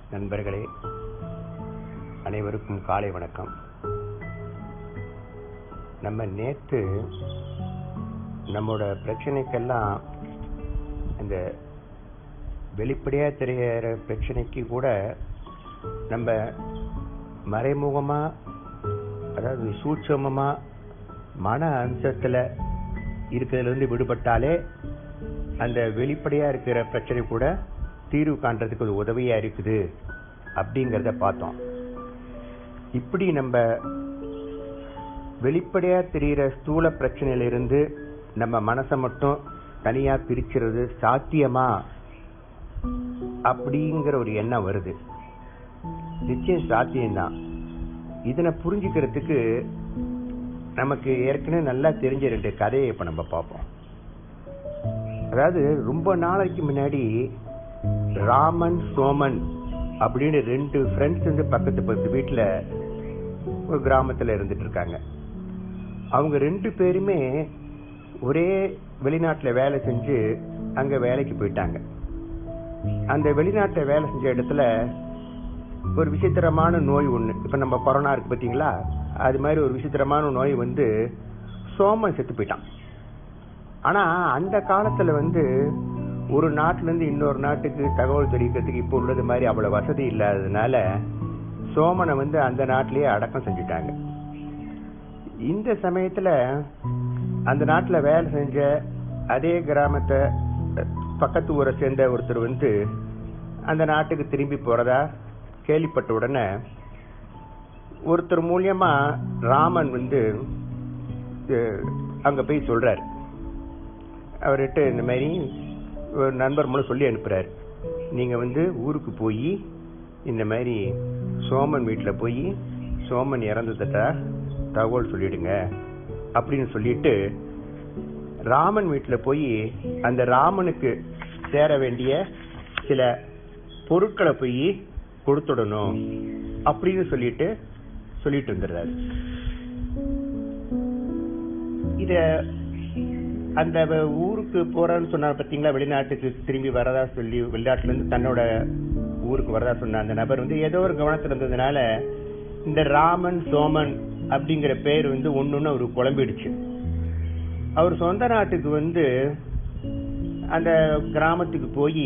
நண்பர்களே அனைவருக்கும் காலை வணக்கம் நம்ம நேத்து நம்மோட பிரச்சனைக்கெல்லாம் இந்த வெளிப்படையா தெரியற பிரச்சனைக்கு கூட நம்ம மறைமுகமா அதாவது சூட்சமமா மன அம்சத்துல இருக்கிறதுல இருந்து விடுபட்டாலே அந்த வெளிப்படையா இருக்கிற பிரச்சனை கூட தீர்வு காண்றதுக்கு ஒரு உதவியா இருக்குது அப்படிங்கறத பார்த்தோம் இப்படி நம்ம வெளிப்படையா தெரிகிற ஸ்தூல பிரச்சனையில இருந்து நம்ம மனசை மட்டும் தனியா பிரிக்கிறது சாத்தியமா அப்படிங்கிற ஒரு எண்ணம் வருது நிச்சயம் சாத்தியம்தான் இதனை புரிஞ்சுக்கிறதுக்கு நமக்கு ஏற்கனவே நல்லா தெரிஞ்ச ரெண்டு கதையை இப்ப நம்ம பார்ப்போம் அதாவது ரொம்ப நாளைக்கு முன்னாடி ராமன் சோமன் அப்படின்னு ரெண்டு ஃப்ரெண்ட்ஸ் வந்து பக்கத்து பக்கத்து வீட்டுல ஒரு கிராமத்துல இருந்துட்டு இருக்காங்க அவங்க ரெண்டு பேருமே ஒரே வெளிநாட்டுல வேலை செஞ்சு அங்க வேலைக்கு போயிட்டாங்க அந்த வெளிநாட்டுல வேலை செஞ்ச இடத்துல ஒரு விசித்திரமான நோய் ஒண்ணு இப்ப நம்ம கொரோனா இருக்கு பாத்தீங்களா அது மாதிரி ஒரு விசித்திரமான நோய் வந்து சோமன் செத்து போயிட்டான் ஆனா அந்த காலத்துல வந்து ஒரு நாட்டுல இருந்து இன்னொரு நாட்டுக்கு தகவல் தெரிவிக்கிறதுக்கு இப்ப உள்ளது மாதிரி அவ்வளவு வசதி இல்லாததுனால சோமனை வந்து அந்த நாட்டிலேயே அடக்கம் செஞ்சுட்டாங்க இந்த சமயத்துல அந்த நாட்டுல வேலை செஞ்ச அதே கிராமத்தை பக்கத்து ஊரை சேர்ந்த ஒருத்தர் வந்து அந்த நாட்டுக்கு திரும்பி போறதா கேள்விப்பட்ட உடனே ஒருத்தர் மூலியமா ராமன் வந்து அஹ், அங்க போய் சொல்றாரு அவர்கிட்ட இந்த மாதிரி ஒரு நண்பர் மூலம் சொல்லி அனுப்புறாரு நீங்க வந்து ஊருக்கு போய் இந்த மாதிரி சோமன் வீட்டுல போய் சோமன் இறந்ததா தகவல் சொல்லிடுங்க அப்படின்னு சொல்லிட்டு ராமன் வீட்டுல போய் அந்த ராமனுக்கு சேர வேண்டிய சில பொருட்களை போய் கொடுத்துடணும் அப்படின்னு சொல்லிட்டு சொல்லிட்டு வந்துடுறாரு இத அந்த வ- ஊருக்கு போறான்னு சொன்னார் பாத்தீங்களா வெளிநாட்டுக்கு திரும்பி வரதா சொல்லி வெளிநாட்டுல இருந்து தன்னோட ஊருக்கு வரதா சொன்ன அந்த நபர் வந்து ஏதோ ஒரு கவனத்துல இருந்ததுனால இந்த ராமன் சோமன் அப்படிங்கிற பேர் வந்து ஒண்ணுன்னு அவருக்கு குழம்பிடுச்சு அவர் சொந்த நாட்டுக்கு வந்து அந்த கிராமத்துக்கு போய்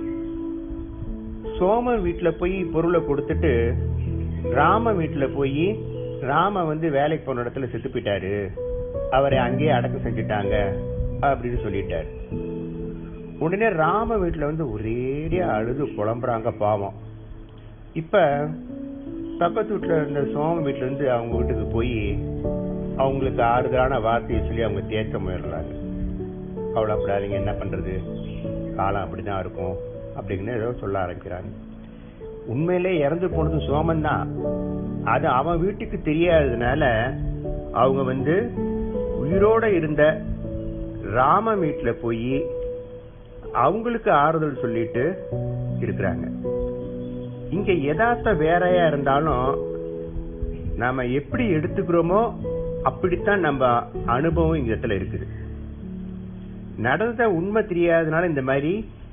சோமன் வீட்டுல போய் பொருளை கொடுத்துட்டு ராம வீட்டுல போய் ராம வந்து வேலைக்கு போன இடத்துல செத்து போயிட்டாரு அவரை அங்கேயே அடக்கம் செஞ்சுட்டாங்க அப்படின்னு சொல்லிட்டாரு உடனே ராம வீட்டுல வந்து ஒரேடியா அழுது புலம்புறாங்க பாவம் இப்ப பக்கத்து வீட்டுல இருந்த சோம வீட்டுல இருந்து அவங்க வீட்டுக்கு போய் அவங்களுக்கு ஆறுதலான வார்த்தையை சொல்லி அவங்க தேற்ற முயல்றாங்க கவலைப்படாதீங்க என்ன பண்றது காலம் அப்படிதான் இருக்கும் அப்படின்னு ஏதோ சொல்ல ஆரம்பிக்கிறாங்க உண்மையிலே இறந்து போனது சோமன் தான் அது அவன் வீட்டுக்கு தெரியாததுனால அவங்க வந்து உயிரோட இருந்த ராம வீட்டுல போய் அவங்களுக்கு ஆறுதல் சொல்லிட்டு இருக்கிறாங்க இங்க யதார்த்த வேறையா இருந்தாலும் நாம எப்படி எடுத்துக்கிறோமோ அப்படித்தான் நம்ம அனுபவம் இந்த இடத்துல இருக்குது நடந்த உண்மை தெரியாதனால இந்த மாதிரி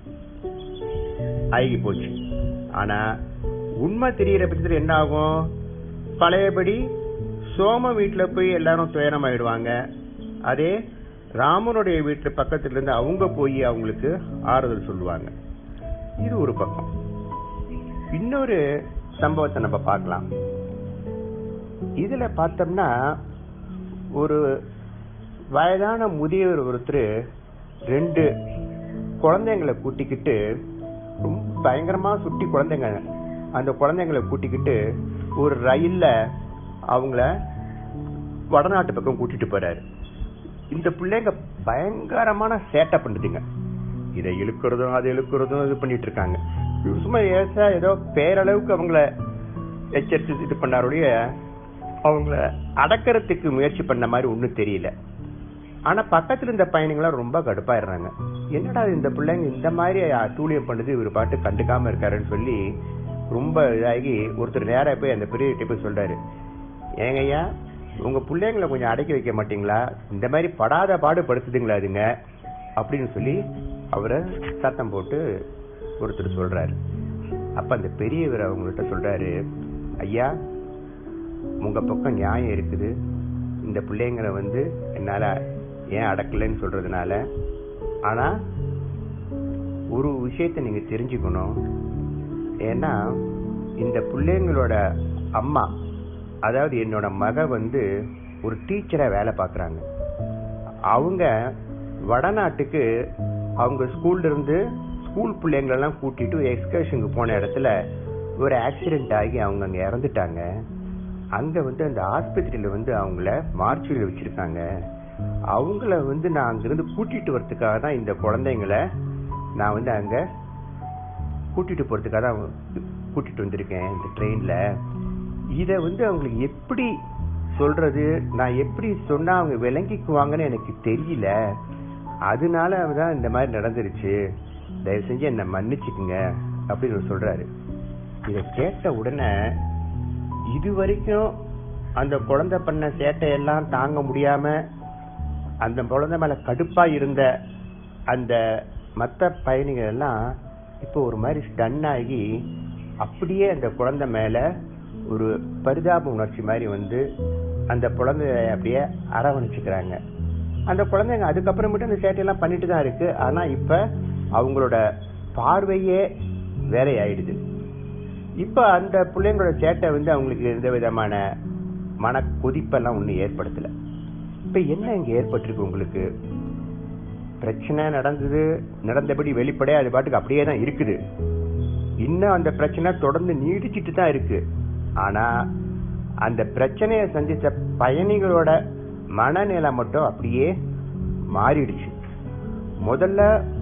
ஆகி போச்சு ஆனா உண்மை தெரியற பட்சத்துல என்ன ஆகும் பழையபடி சோம வீட்டுல போய் எல்லாரும் துயரமாயிடுவாங்க அதே ராமனுடைய வீட்டு பக்கத்துல இருந்து அவங்க போய் அவங்களுக்கு ஆறுதல் சொல்லுவாங்க இது ஒரு பக்கம் இன்னொரு சம்பவத்தை நம்ம பார்க்கலாம் இதுல பார்த்தோம்னா ஒரு வயதான முதியவர் ஒருத்தர் ரெண்டு குழந்தைங்களை கூட்டிக்கிட்டு ரொம்ப பயங்கரமா சுட்டி குழந்தைங்க அந்த குழந்தைங்களை கூட்டிக்கிட்டு ஒரு ரயில்ல அவங்கள வடநாட்டு பக்கம் கூட்டிட்டு போறாரு இந்த பிள்ளைங்க பயங்கரமான சேட்டை பண்ணுதுங்க இதை இழுக்கிறதும் அதை இழுக்கிறதும் இது பண்ணிட்டு இருக்காங்க இவர் சும்மா ஏசா ஏதோ பேரளவுக்கு அவங்கள எச்சரித்து இது பண்ணாருடைய அவங்கள அடக்கிறதுக்கு முயற்சி பண்ண மாதிரி ஒண்ணும் தெரியல ஆனா பக்கத்துல இருந்த பயணிகளாம் ரொம்ப கடுப்பாயிடுறாங்க என்னடா இந்த பிள்ளைங்க இந்த மாதிரி தூளியம் பண்ணுது இவர் பாட்டு கண்டுக்காம இருக்காருன்னு சொல்லி ரொம்ப இதாகி ஒருத்தர் நேரா போய் அந்த பெரிய போய் சொல்றாரு ஏங்கய்யா உங்க பிள்ளைங்களை கொஞ்சம் அடக்கி வைக்க மாட்டீங்களா இந்த மாதிரி படாத பாடு படுத்துதுங்களா அதுங்க அப்படின்னு சொல்லி அவரை சத்தம் போட்டு ஒருத்தர் சொல்றாரு அப்ப அந்த பெரியவர் அவங்கள்ட்ட சொல்றாரு ஐயா உங்க பக்கம் நியாயம் இருக்குது இந்த பிள்ளைங்களை வந்து என்னால ஏன் அடக்கலைன்னு சொல்றதுனால ஆனா ஒரு விஷயத்த நீங்க தெரிஞ்சுக்கணும் ஏன்னா இந்த பிள்ளைங்களோட அம்மா அதாவது என்னோட மக வந்து ஒரு டீச்சரா வேலை பார்க்கறாங்க அவங்க வடநாட்டுக்கு அவங்க ஸ்கூல்ல இருந்து ஸ்கூல் பிள்ளைங்களெல்லாம் கூட்டிட்டு எக்ஸ்கர்ஷனுக்கு போன இடத்துல ஒரு ஆக்சிடென்ட் ஆகி அவங்க அங்க இறந்துட்டாங்க அங்க வந்து அந்த ஆஸ்பத்திரியில வந்து அவங்கள மார்ச்சுரியில் வச்சிருக்காங்க அவங்கள வந்து நான் அங்கிருந்து கூட்டிட்டு வரதுக்காக தான் இந்த குழந்தைங்கள நான் வந்து அங்க கூட்டிட்டு போறதுக்காக தான் கூட்டிட்டு வந்திருக்கேன் இந்த ட்ரெயின்ல இத வந்து அவங்களுக்கு எப்படி சொல்றது நான் எப்படி சொன்னா அவங்க விளங்கிக்குவாங்கன்னு எனக்கு தெரியல அதனால தான் இந்த மாதிரி நடந்துருச்சு தயவு செஞ்சு என்ன மன்னிச்சுக்குங்க அப்படின்னு அவர் சொல்றாரு இத கேட்ட உடனே இது வரைக்கும் அந்த குழந்தை பண்ண சேட்டையெல்லாம் தாங்க முடியாம அந்த குழந்தை மேல கடுப்பா இருந்த அந்த மத்த பயணிகள் எல்லாம் இப்போ ஒரு மாதிரி ஸ்டன் ஆகி அப்படியே அந்த குழந்தை மேல ஒரு பரிதாப உணர்ச்சி மாதிரி வந்து அந்த குழந்தைய அப்படியே அரவணைச்சுக்கிறாங்க அந்த குழந்தைங்க அதுக்கப்புறமேட்டு அந்த சேட்டையெல்லாம் பண்ணிட்டு தான் இருக்கு ஆனா இப்ப அவங்களோட பார்வையே வேற ஆயிடுது இப்ப அந்த பிள்ளைங்களோட சேட்டை வந்து அவங்களுக்கு எந்த விதமான மன கொதிப்பெல்லாம் ஒண்ணு ஏற்படுத்தல இப்ப என்ன இங்க ஏற்பட்டிருக்கு உங்களுக்கு பிரச்சனை நடந்தது நடந்தபடி வெளிப்படையா அது பாட்டுக்கு அப்படியே தான் இருக்குது இன்னும் அந்த பிரச்சனை தொடர்ந்து நீடிச்சிட்டு தான் இருக்கு ஆனா அந்த பிரச்சனையை சந்திச்ச பயணிகளோட மனநிலை மட்டும் அப்படியே மாறிடுச்சு முதல்ல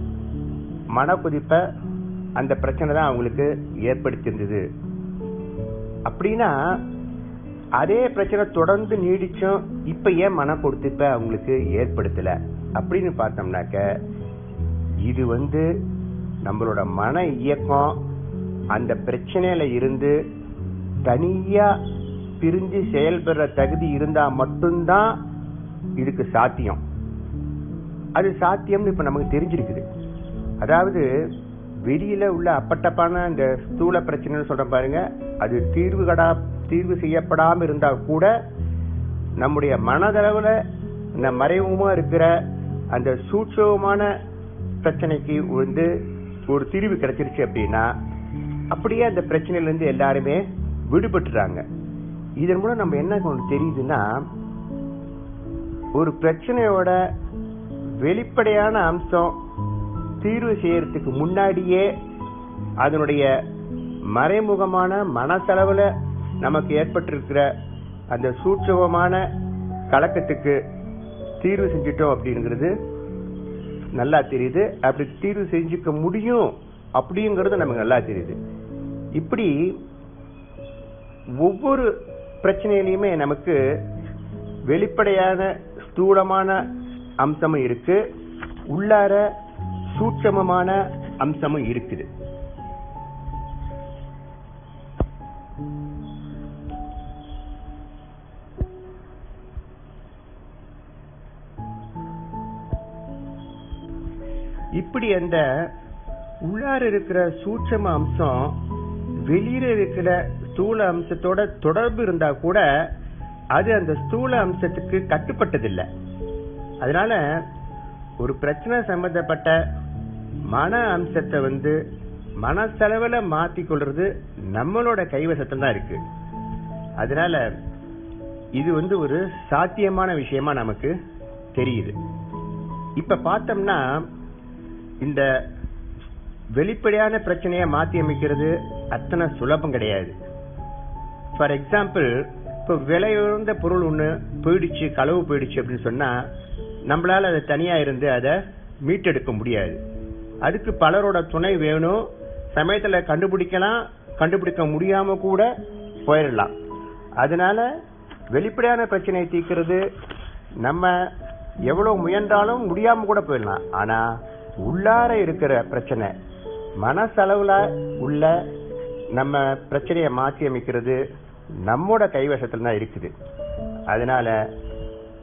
மன கொதிப்ப அந்த பிரச்சனை தான் அவங்களுக்கு ஏற்படுத்தியிருந்தது அப்படின்னா அதே பிரச்சனை தொடர்ந்து நீடிச்சும் இப்ப ஏன் மன கொடுத்திப்ப அவங்களுக்கு ஏற்படுத்தல அப்படின்னு பார்த்தோம்னாக்க இது வந்து நம்மளோட மன இயக்கம் அந்த பிரச்சனையில இருந்து தனியா பிரிஞ்சு செயல்படுற தகுதி இருந்தா மட்டும்தான் இதுக்கு சாத்தியம் அது சாத்தியம்னு இப்ப நமக்கு தெரிஞ்சிருக்குது அதாவது வெளியில உள்ள அப்பட்டப்பான இந்த ஸ்தூல பிரச்சனைன்னு சொல்ற பாருங்க அது தீர்வு கடா தீர்வு செய்யப்படாம இருந்தா கூட நம்முடைய மனதளவுல இந்த மறைமுகமா இருக்கிற அந்த சூட்சமான பிரச்சனைக்கு வந்து ஒரு தீர்வு கிடைச்சிருச்சு அப்படின்னா அப்படியே அந்த பிரச்சனையில இருந்து எல்லாருமே விடுபட்டுறாங்க இதன் மூலம் நம்ம என்ன ஒண்ணு தெரியுதுன்னா ஒரு பிரச்சனையோட வெளிப்படையான அம்சம் தீர்வு செய்யறதுக்கு முன்னாடியே அதனுடைய மறைமுகமான மனசளவுல நமக்கு ஏற்பட்டிருக்கிற அந்த சூட்சமமான கலக்கத்துக்கு தீர்வு செஞ்சிட்டோம் அப்படிங்கிறது நல்லா தெரியுது அப்படி தீர்வு செஞ்சுக்க முடியும் அப்படிங்கிறது நமக்கு நல்லா தெரியுது இப்படி ஒவ்வொரு பிரச்சனையிலையுமே நமக்கு வெளிப்படையான ஸ்தூலமான அம்சமும் இருக்கு உள்ளார சூட்சமமான அம்சமும் இருக்குது இப்படி அந்த உள்ளார இருக்கிற சூட்சம அம்சம் வெளியில இருக்கிற ஸ்தூல அம்சத்தோட தொடர்பு இருந்தா கூட அது அந்த ஸ்தூல அம்சத்துக்கு கட்டுப்பட்டதில்லை அதனால ஒரு பிரச்சனை சம்பந்தப்பட்ட மன அம்சத்தை வந்து மனசளவுல மாத்தி கொள்றது நம்மளோட கைவசத்துல தான் இருக்கு அதனால இது வந்து ஒரு சாத்தியமான விஷயமா நமக்கு தெரியுது இப்ப பார்த்தோம்னா இந்த வெளிப்படையான பிரச்சனையை மாத்தி அமைக்கிறது அத்தனை சுலபம் கிடையாது ஃபார் எக்ஸாம்பிள் இப்போ விலை உயர்ந்த பொருள் ஒண்ணு போயிடுச்சு களவு போயிடுச்சு அப்படின்னு சொன்னா நம்மளால அதை தனியா இருந்து அதை மீட்டெடுக்க முடியாது அதுக்கு பலரோட துணை வேணும் சமயத்துல கண்டுபிடிக்கலாம் கண்டுபிடிக்க முடியாம கூட போயிடலாம் அதனால வெளிப்படையான பிரச்சனையை தீர்க்கிறது நம்ம எவ்வளவு முயன்றாலும் முடியாம கூட போயிடலாம் ஆனா உள்ளார இருக்கிற பிரச்சனை மனசளவுல உள்ள நம்ம பிரச்சனையை மாற்றி அமைக்கிறது நம்மோட கைவசத்துல தான் இருக்குது அதனால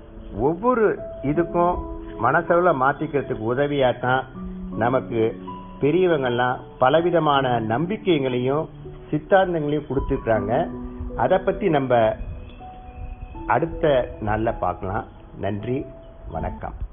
ஒவ்வொரு இதுக்கும் மனசளவுல மாத்திக்கிறதுக்கு உதவியா தான் நமக்கு பெரியவங்கெல்லாம் பலவிதமான நம்பிக்கைகளையும் சித்தாந்தங்களையும் கொடுத்துருக்காங்க அதை பத்தி நம்ம அடுத்த நாள்ல பார்க்கலாம் நன்றி வணக்கம்